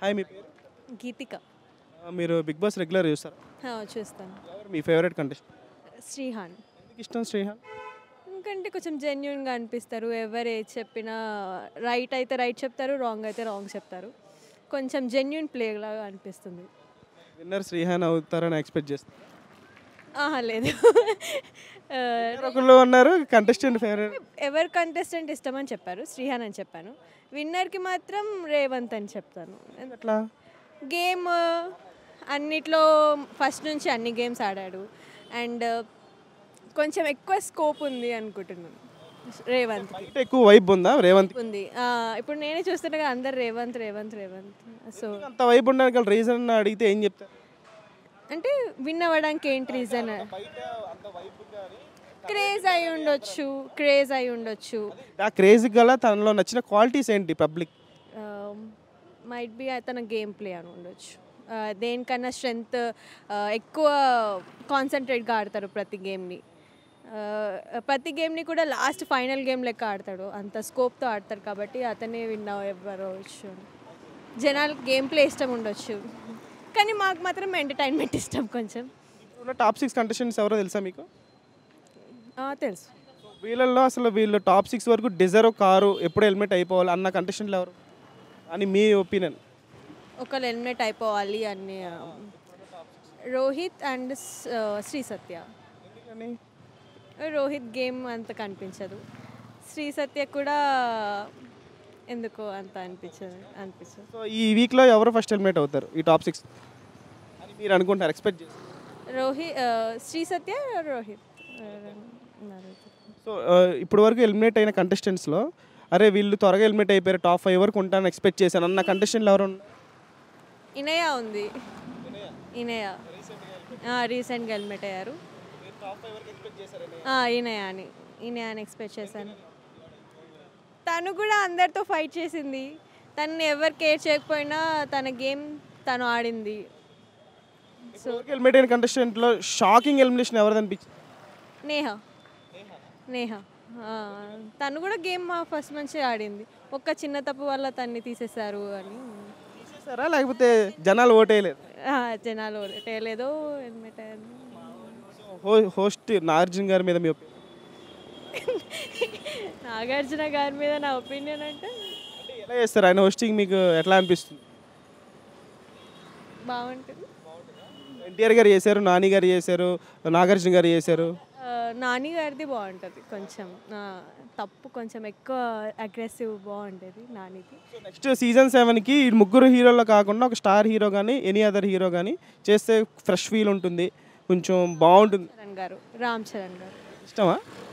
Hi మీ పేరు గీతిక ఆ, మీరు బిగ్ బాస్ రెగ్యులర్ చూస్తారా ఆ, చూస్తాను ఎవరు మీ ఫేవరెట్ కంటెస్ట్ శ్రీహాన్ ఎందుకు ఇష్టం శ్రీహాన్ ఎందుకంటే కొంచెం జెన్యున్గా అనిపిస్తారు ఎవరు ఏది చెప్పినా రైట్ అయితే రైట్ చెప్తారు రాంగ్ అయితే రాంగ్ చెప్తారు కొంచెం జెన్యున్ ప్లే లాగా అనిపిస్తుంది విన్నర్ శ్రీహాన్ అవుతారని ఎక్స్పెక్ట్ చేస్తాను ఆహా లేదు ఆ, ఒకళ్ళు ఉన్నారు కంటెస్టెంట్ ఫేవరెట్ ఎవరు కంటెస్టెంట్ ఇష్టమని చెప్పారు శ్రీహాన్ అని చెప్పాను విన్నర్కి మాత్రం రేవంత్ అని చెప్తాను ఎట్లా గేమ్ అన్నిట్లో ఫస్ట్ నుంచి అన్ని గేమ్స్ ఆడాడు అండ్ కొంచెం ఎక్కువ స్కోప్ ఉంది అనుకుంటున్నాను రేవంత్ బయట ఎక్కువ వైబ్ ఉందా రేవంత్ ఉంది ఆ, ఇప్పుడు నేనే చూస్తున్నా కదా అందరు రేవంత్ రేవంత్ రేవంత్ సో అంత వైబ్ ఉండడానికి గల రీజన్ అడిగితే ఏం చెప్తారు అంటే విన్ అవ్వడానికి ఏంటి రీజన్ క్రేజ్ అయి ఉండొచ్చు క్రేజ్ అయి ఉండొచ్చు ఆ క్రేజ్ గల తనలో నచ్చిన క్వాలిటీస్ ఏంటి పబ్లిక్ మైట్ బి తన గేమ్ ప్లే అని ఉండొచ్చు ఆ, దేనికన్నా స్ట్రెంగ్త్ ఎక్కువ కాన్సన్ట్రేట్గా ఆడతారు ప్రతి గేమ్ని ప్రతి గేమ్ని కూడా లాస్ట్ ఫైనల్ గేమ్ లెక్క ఆడతాడు అంత స్కోప్తో ఆడతారు కాబట్టి అతనే విన్ అవ్వచ్చు జనాలు గేమ్ ప్లే ఇష్టం ఉండొచ్చు కానీ మాకు మాత్రం ఎంటర్టైన్మెంట్ ఇష్టం కొంచెం ఉన్న టాప్ సిక్స్ కంటెస్టెంట్స్ ఎవరో తెలుసా మీకు ఆ, తెలుసు వీళ్ళల్లో అసలు వీళ్ళు టాప్ సిక్స్ వరకు డిజర్వ్ కారు ఎప్పుడు హెల్మెట్ అయిపోవాలి అన్న కంటెస్టెంట్లు ఎవరు అని మీ ఒపీనియన్ ఒకళ్ళు హెల్మెట్ అయిపోవాలి అని ఆ, రోహిత్ అండ్ స్- ఆ, శ్రీ సత్య రోహిత్ గేమ్ అంత కనిపించదు శ్రీ సత్య కూడా ఎందుకో అంత అనిపించదు అనిపించదు సో ఈ వీక్లో ఎవరు ఫస్ట్ హెల్మెట్ అవుతారు ఈ టాప్ సిక్స్ అని మీరు అనుకుంటారు ఎక్స్పెక్ట్ చేస్తారు రోహిత్ శ్రీ సత్య రోహిత్ ఉన్నారు. సో ఇప్పుడు వరకు ఎలిమినేట్ అయిన కంటెస్టెంట్స్లో అరే వీళ్ళు త్వరగా ఎలిమినేట్ అయిపోయారు టాప్ ఫైవ్ వరకు ఉంటానని ఎక్స్పెక్ట్ చేశాను అన్న కంటెస్టెంట్లు ఎవరు ఉన్నారు? ఇనయ ఉంది ఇనయ రీసెంట్గా హెల్మెట్ అయ్యారు ఆ, ఇనయ అని ఇనయ అని ఎక్స్పెక్ట్ చేశాను తను కూడా అందరితో ఫైట్ చేసింది తను ఎవరు కేర్ చేయకపోయినా తన గేమ్ తను ఆడింది ఇప్పుడు వరకు ఎలిమినేట్ అయిన కంటెస్టెంట్లో షాకింగ్ ఎలిమినేషన్ ఎవరిది అనిపించింది నేహ నేహ ఆ, తను కూడా గేమ్ ఫస్ట్ మంచిగా ఆడింది ఒక్క చిన్న తప్పు వల్ల తన్ని తీసేశారు అని తీసేసారా లేకపోతే జనాలు ఓటేయలేదు ఆ, జనాలు టేలేదో హెల్మెట్ అయ్యారు హో హోస్ట్ నాగార్జున గారి మీద మీ opinion. నాగార్జున గారి మీద నా ఒపీనియన్ అంటే అంటే ఎలా చేస్తారు ఆయన హోస్టింగ్ మీకు ఎట్లా అనిపిస్తుంది బాగుంటుంది ఎన్టీఆర్ గారు చేశారు నాని గారు చేశారు నాగార్జున గారు చేశారు ఆ, నాని గారిది బాగుంటుంది కొంచెం ఆ, తప్పు కొంచెం ఎక్కువ అగ్రెసివ్ బాగుంటుంది నానిది నెక్స్ట్ సీజన్ సెవెన్కి ఈ ముగ్గురు హీరోలో కాకుండా ఒక స్టార్ హీరో కానీ ఎనీ అదర్ హీరో కానీ చేస్తే ఫ్రెష్ ఫీల్ ఉంటుంది కొంచెం బాగుంటుంది చరణ్ గారు రామ్ చరణ్ గారు ఇష్టమా